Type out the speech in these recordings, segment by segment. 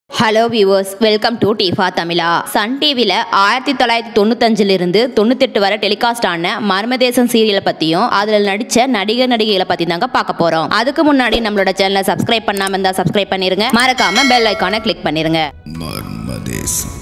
hello viewers welcome to டிஃபா தமிழா Sun டிவியில் ஆயிரத்தி தொள்ளாயிரத்தி தொண்ணூத்தஞ்சிலிருந்து தொண்ணூத்தெட்டு வரை டெலிகாஸ்ட் ஆன மர்மதேசம் சீரியலை பற்றியும் அதில் நடித்த நடிகர் நடிகைகளை பற்றி தாங்க பார்க்க போகிறோம் அதுக்கு முன்னாடி நம்மளோட சேனலை சப்ஸ்கிரைப் பண்ணாமல் இருந்தால் சப்ஸ்கிரைப் பண்ணிருங்க மறக்காம பெல் ஐக்கானை கிளிக் பண்ணிருங்க மர்மதேசம்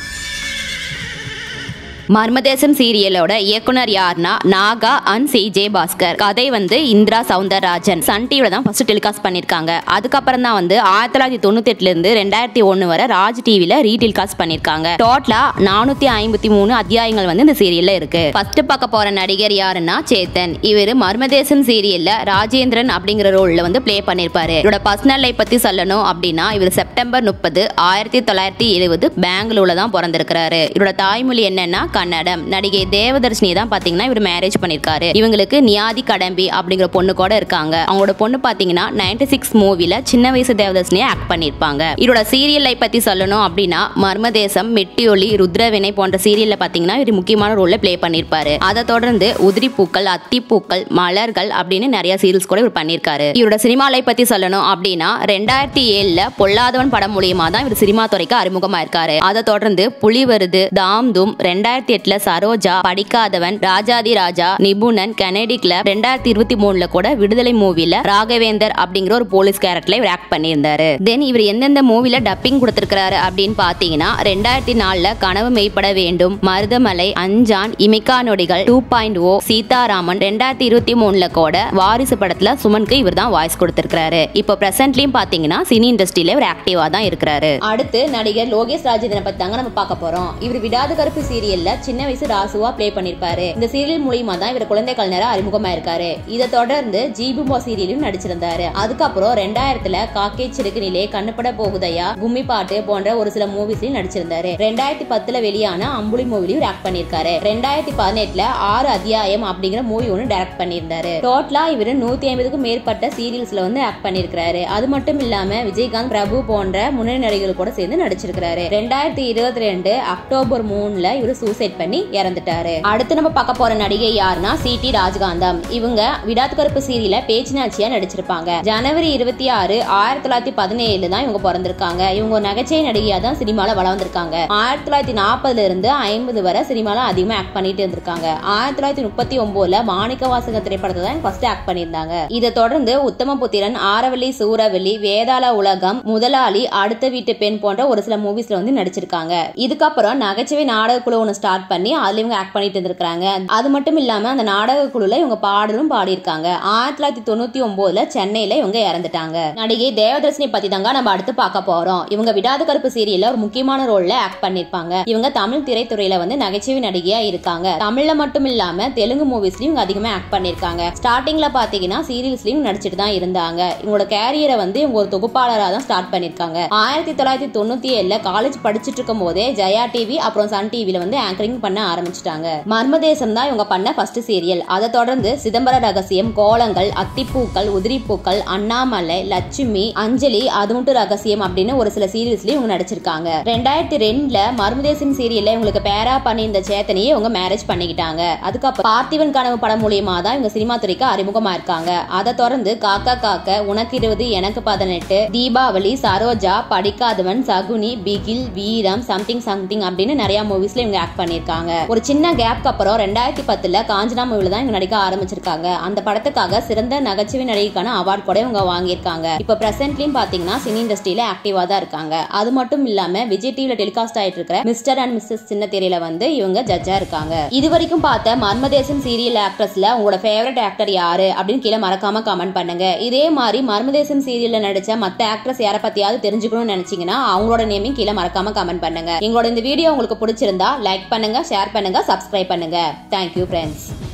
மர்மதேசம் சீரியலோட இயக்குனர் யார்னா Naga and C J Bhaskar கதை வந்து இந்திரா சவுந்தரராஜன் சன் டிவில தான் ஃபர்ஸ்ட் டெலிகாஸ்ட் பண்ணிருக்காங்க அதுக்கப்புறம் தான் வந்து ஆயிரத்தி தொள்ளாயிரத்தி தொண்ணூத்தெட்டுல இருந்து ரெண்டாயிரத்தி ஒன்று வரை ராஜ் டிவில ரீடெலிகாஸ்ட் பண்ணிருக்காங்க டோட்டலா நானூத்தி ஐம்பத்தி மூணு அத்தியாயங்கள் வந்து இந்த சீரியல்ல இருக்கு ஃபர்ஸ்ட் பார்க்க போற நடிகர் யாருன்னா சேத்தன் இவர் மர்மதேசம் சீரியல்ல ராஜேந்திரன் அப்படிங்கிற ரோல்ல வந்து ப்ளே பண்ணிருப்பாரு இவரோட பர்சனல் லைஃப் பத்தி சொல்லணும் அப்படின்னா இவர் செப்டம்பர் முப்பது ஆயிரத்தி தொள்ளாயிரத்தி எழுபது பெங்களூர்ல தான் பிறந்திருக்கிறாரு இவரோட தாய்மொழி என்னன்னா கன்னடம் நடிகை தேவதர்ஷினி தான் பாத்தீங்கன்னா இவர் மேரேஜ் பண்ணிருக்காரு இவங்களுக்கு நியாதி கடம்பி அப்படிங்கிற பொண்ணு கூட இருக்காங்க அவங்களோட பொண்ணு பாத்தீங்கன்னா நைன்டி சிக்ஸ் மூவில சின்ன வயசு தேவதர்ஷினியை ஆக்ட் பண்ணிருப்பாங்க இவரோட சீரியல் லைஃப் பத்தி சொல்லணும் அப்படின்னா மர்மதேசம் மெட்டியொலி ருத்ரவினை போன்ற சீரியல்ல பாத்தீங்கன்னா இவர் முக்கியமான ரோல்ல ப்ளே பண்ணிருப்பாரு அதை தொடர்ந்து உதிரி பூக்கள் அத்திப்பூக்கள் மலர்கள் அப்படின்னு நிறைய சீரியல்ஸ் கூட இவர் பண்ணிருக்காரு இவரோட சினிமா லைஃப் பத்தி சொல்லணும் அப்படின்னா ரெண்டாயிரத்தி ஏழுல பொல்லாதவன் படம் மூலியமா தான் இவர் சினிமா துறைக்கு அறிமுகமா இருக்காரு அதை தொடர்ந்து புலி வருது தாம் தூம் ரெண்டாயிரத்தி எட்டுல சரோஜா படிக்காதவன் ராஜாதி ராஜா நிபுணன் கெனடி கிளப் ரெண்டாயிரத்தி இருபத்தி மூணுல கூட விடுதலை மூவில ராகவேந்தர் அப்படிங்கிற ஒரு போலீஸ் கேரக்டர்ல இவர் ஆக்ட் பண்ணியிருந்தாரு தென் இவர் எந்தெந்த மூவில டப்பிங் கொடுத்திருக்கிறாரு அப்படின்னு பாத்தீங்கன்னா ரெண்டாயிரத்தி நாலுல கனவு மெய்ப்பட வேண்டும் மருதமலை அஞ்சான் இமிகா நொடிகள் டூ பாயிண்ட் ஓ சீதாராமன் ரெண்டாயிரத்தி இருபத்தி மூணுல கூட வாரிசு படத்துல சுமனுக்கு இவர் தான் வாய்ஸ் கொடுத்திருக்கிறாரு இப்போ பிரசன்ட்லயும் பாத்தீங்கன்னா சினி இண்டஸ்ட்ரியில இவர் ஆக்டிவா தான் இருக்கிறாரு அடுத்து நடிகர் லோகேஷ் ராஜேந்திரனை பத்தி தாங்க நம்ம பார்க்க போறோம் இவர் விடாத கருப்பு சீரியல்ல சின்ன வயசு ராசுவா ப்ளே பண்ணிருப்பாரு இந்த சீரியல் மூலியமா தான் இவர் குழந்தை கலைஞரா அறிமுகமா இருக்காரு இதை தொடர்ந்து ஜீபுமோ சீரியலும் நடிச்சிருந்தாரு அதுக்கப்புறம் ரெண்டாயிரத்துல காக்கே சிறுகுனிலே கண்ணுப்பட போகுதையா கும்மி பாட்டு போன்ற ஒரு சில மூவிஸ்லயும் நடிச்சிருந்தாரு ரெண்டாயிரத்தி பத்துல வெளியான அம்புலி மூவிலையும் ஆக்ட் பண்ணிருக்காரு ரெண்டாயிரத்தி பதினெட்டுல ஆறு அத்தியாயம் அப்படிங்கிற மூவி ஒன்று டைரக்ட் பண்ணியிருந்தாரு டோட்டலா இவர் நூத்தி ஐம்பதுக்கும் மேற்பட்ட சீரியல்ஸ்ல வந்து ஆக்ட் பண்ணிருக்காரு அது மட்டும் இல்லாம விஜயகாந்த் பிரபு போன்ற முன்னணி நடிகர்கள் கூட சேர்ந்து நடிச்சிருக்காரு ரெண்டாயிரத்தி இருபத்தி ரெண்டு அக்டோபர் மூணுல இவர் சூசைட் பண்ணி இறந்துட்டாரு அடுத்து நம்ம பார்க்க போற நடிகை யாருன்னா சி டி ராஜகாந்தம் இவங்க விடாத் கருப்பு சீரியல பேச்சினாச்சியா நடிச்சிருப்பாங்க ஜனவரி இருபத்தி ஆறு ஆயிரத்தி தொள்ளாயிரத்தி பதினேழுல தான் இவங்க பிறந்திருக்காங்க இவங்க ஒரு நகைச்சுவை நடிகையா தான் சினிமால வளர்ந்திருக்காங்க ஆயிரத்தி தொள்ளாயிரத்தி நாற்பதுல இருந்து ஐம்பது வரை சினிமால அதிகமா ஆக்ட் பண்ணிட்டு இருந்திருக்காங்க ஆயிரத்தி தொள்ளாயிரத்தி முப்பத்தி ஒன்பதுல மாணிக்க வாசக திரைப்படத்தை தான் ஃபர்ஸ்ட் ஆக்ட் பண்ணியிருந்தாங்க இதை தொடர்ந்து உத்தமபுத்திரன் ஆரவல்லி சூரவல்லி வேதாள உலகம் முதலாளி அடுத்த வீட்டு பெண் போன்ற ஒரு சில மூவிஸ்ல வந்து நடிச்சிருக்காங்க இதுக்கப்புறம் நகைச்சுவை நாடக குழு ஒன்று ஸ்டார்ட் பண்ணி அதுல இவங்க ஆக்ட் பண்ணிட்டு இருந்திருக்காங்க அது மட்டும் இல்லாம அந்த நாடக குழுல இவங்க பாடலும் பாடியிருக்காங்க ஆயிரத்தி தொள்ளாயிரத்தி தொண்ணூத்தி ஒன்பதுல சென்னையில இவங்க இறந்துட்டாங்க நடிகை தேவதர்ஷினி பத்தி தாங்க நம்ம அடுத்து பார்க்க போறோம் இவங்க விடாத கருப்பு சீரியல்ல ஒரு முக்கியமான ரோல்ல ஆக்ட் பண்ணிருப்பாங்க இவங்க தமிழ் திரைத்துறையில வந்து நகைச்சுவை நடிகையா இருக்காங்க தமிழ்ல மட்டும் இல்லாம தெலுங்கு மூவிஸ்லயும் இவங்க அதிகமா ஆக்ட் பண்ணிருக்காங்க ஸ்டார்டிங்ல பாத்தீங்கன்னா சீரியல்ஸ்லயும் நடிச்சிட்டு தான் இருந்தாங்க இவங்களோட கேரியரை வந்து இவங்க ஒரு தொகுப்பாளராக தான் ஸ்டார்ட் பண்ணிருக்காங்க ஆயிரத்தி தொள்ளாயிரத்தி தொண்ணூத்தி ஏழுல காலேஜ் படிச்சிட்டு இருக்கும் போதே ஜெயா டிவி அப்புறம் சன் டிவில வந்து ஆங்கரிங் பண்ண ஆரம்பிச்சிட்டாங்க மர்மதேசம் தான் இவங்க பண்ண ஃபர்ஸ்ட் சீரியல் அதை தொடர்ந்து சிதம்பர ரகசியம் கோலங்கள் அத்திப்பூக்கள் உதிரிப்பூக்கள் அண்ணாமலை லட்சுமி அஞ்சலி அது மட்டும் ரகசியம் அப்படின்னு ஒரு சில சீரியல்ஸ்லயும் இவங்க நடிச்சிருக்காங்க ரெண்டாயிரத்தி ரெண்டுல மர்மதேசம் சீரியல்ல இவங்களுக்கு பேரா பண்ணி இந்த சேத்தனையே இவங்க மேரேஜ் பண்ணிக்கிட்டாங்க அதுக்கப்புறம் பார்த்திவன் கனவு படம் மூலியமா தான் இவங்க சினிமா துறைக்கு அறிமுகமா இருக்காங்க அதை தொடர்ந்து காக்கா காக்க உனக்கு இருபது எனக்கு பதினெட்டு தீபாவளி சரோஜா படிக்காதவன் சகுனி பிகில் வீரம் சம்திங் சம்திங் அப்படின்னு நிறைய மூவிஸ்ல இவங்க ஆக்ட் பண்ணிருக்காங்க ஒரு சின்ன கேப்க்கு அப்புறம் ரெண்டாயிரத்தி பத்துல காஞ்சனா மூவில தான் இவங்க நடிக்க ஆரம்பிச்சிருக்காங்க அந்த படத்துக்காக சிறந்த நகைச்சுவை நடிகைக்கான அவார்ட் கூட இவங்க வாங்கியிருக்காங்க இப்ப பிரசன்ட்லயும் பாத்தீங்கன்னா சினி இண்டஸ்ட்ரியில ஆக்டிவா தான் இருக்காங்க அது மட்டும் இல்லாம விஜய் டிவில டெலிகாஸ்ட் ஆயிட்டு இருக்கிற மிஸ்டர் அண்ட் மிஸ்ஸஸ் சின்ன திரையில வந்து இவங்க ஜட்ஜா இருக்காங்க இது வரைக்கும் பார்த்த மர்மதேசம் சீரியல் ஆக்ட்ரஸ்ல உங்களோட ஃபேவரட் ஆக்டர் யாரு அப்படின்னு கீழே மறக்காம கமெண்ட் பண்ணுங்க இதே மாதிரி மர்மதேசம் சீரியல்ல நடிச்ச மத்த ஆக்ட்ரஸ் யாரை பத்தியாவது தெரிஞ்சுக்கணும்னு நினைச்சீங்கன்னா அவங்களோட நேமையும் கீழே மறக்காம கமெண்ட் பண்ணுங்க எங்களோட இந்த வீடியோ உங்களுக்கு பிடிச்சிருந்தா லைக் பண்ணுங்க ஷேர் பண்ணுங்க சப்ஸ்கிரைப் பண்ணுங்க தேங்க்யூ ஃப்ரெண்ட்ஸ்